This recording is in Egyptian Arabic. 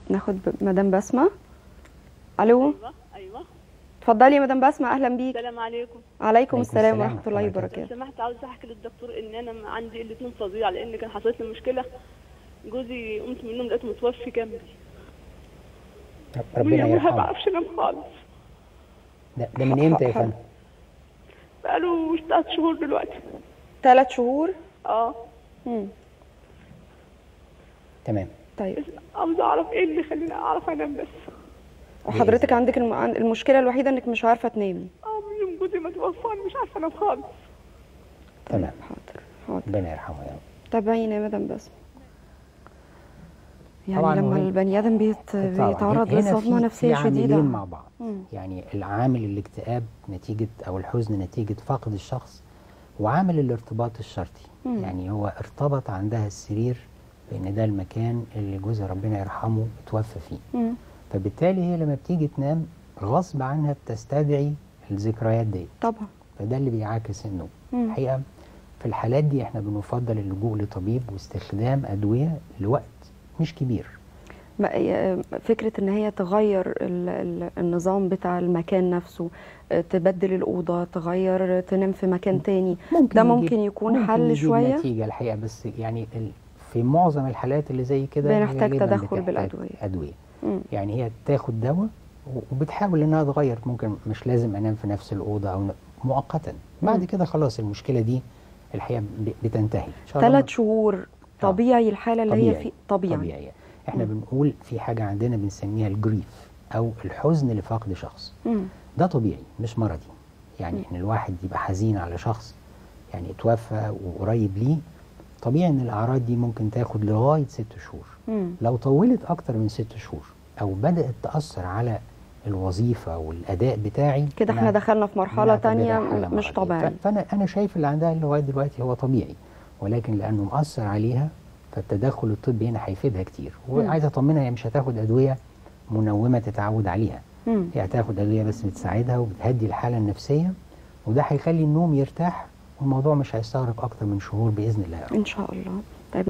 ناخد ب- مدام بسمه الو ايوه ايوه اتفضلي يا مدام بسمه اهلا بيك السلام عليكم عليكم السلام السلام ورحمه الله ورحمة الله لو وبركاته سمحت عاوز احكي للدكتور ان انا عندي قله نوم فظيعه لان كان حصلت لي مشكله جوزي قمت من النوم لقيته متوفي جنبي ربنا وهي ما يرحمه بعرفش انام خالص ده, ده من امتى يا فندم؟ بقاله ثلاث شهور دلوقتي ثلاث شهور اه مم. تمام طيب بس عاوزه اعرف ايه اللي يخليني اعرف انام بس وحضرتك عندك الم... عن- المشكله الوحيده انك مش عارفه تنامي اه من يوم جوزي ما توفى أنا مش عارفه انام خالص تمام حاضر حاضر ربنا يرحمه يا رب تابعينا يا مدام بسمه يعني طبعاً لما وهي- البني ادم بيت... طبعاً. بيتعرض هنا لصدمه في- نفسيه في شديده عاملين مع بعض مم. يعني العامل الاكتئاب نتيجة أو الحزن نتيجة فقد الشخص وعامل الارتباط الشرطي مم. يعني هو ارتبط عندها السرير بأن ده المكان اللي جوزها ربنا يرحمه اتوفى فيه مم. فبالتالي هي لما بتيجي تنام غصب عنها بتستدعي الذكريات دي طبعا فده اللي بيعاكس النوم مم. الحقيقة في الحالات دي احنا بنفضل اللجوء لطبيب واستخدام أدوية لوقت مش كبير ما- ي- فكرة ان هي تغير ال- ال- النظام بتاع المكان نفسه آه، تبدل الأوضة تغير تنام في مكان تاني ده يجيب- ممكن يكون ممكن حل يجيب شوية نتيجة الحقيقة بس يعني ال- في معظم الحالات اللي زي كده بنحتاج غالباً تدخل بتحتاج بالأدوية. أدوية مم. يعني هي تاخد دواء و- وبتحاول انها تغير ممكن مش لازم انام في نفس الأوضة او ن- مؤقتا بعد مم. كده خلاص المشكلة دي الحقيقة ب- بتنتهي إن شاء الله ثلاث شهور طبيعي الحالة اللي هي في طبيعي, طبيعي احنا مم. بنقول في حاجة عندنا بنسميها الجريف او الحزن لفقد شخص مم. ده طبيعي مش مرضي يعني مم. ان الواحد يبقى حزين على شخص يعني اتوفى وقريب ليه طبيعي ان الاعراض دي ممكن تاخد لغايه ست شهور مم. لو طولت اكتر من ست شهور او بدات تاثر على الوظيفه والاداء بتاعي كده احنا أنا دخلنا في مرحلة بنعتبرها تانية حالة مش مرضية. طبيعية ف- فانا انا شايف اللي عندها لغايه دلوقتي هو طبيعي ولكن لانه مأثر عليها فالتدخل الطبي هنا هيفيدها كتير وعايز اطمنها هي مش هتاخد ادويه منومه تتعود عليها مم. هي هتاخد ادويه بس بتساعدها وبتهدي الحاله النفسيه وده هيخلي النوم يرتاح والموضوع مش هيستغرق اكتر من شهور باذن الله ان شاء الله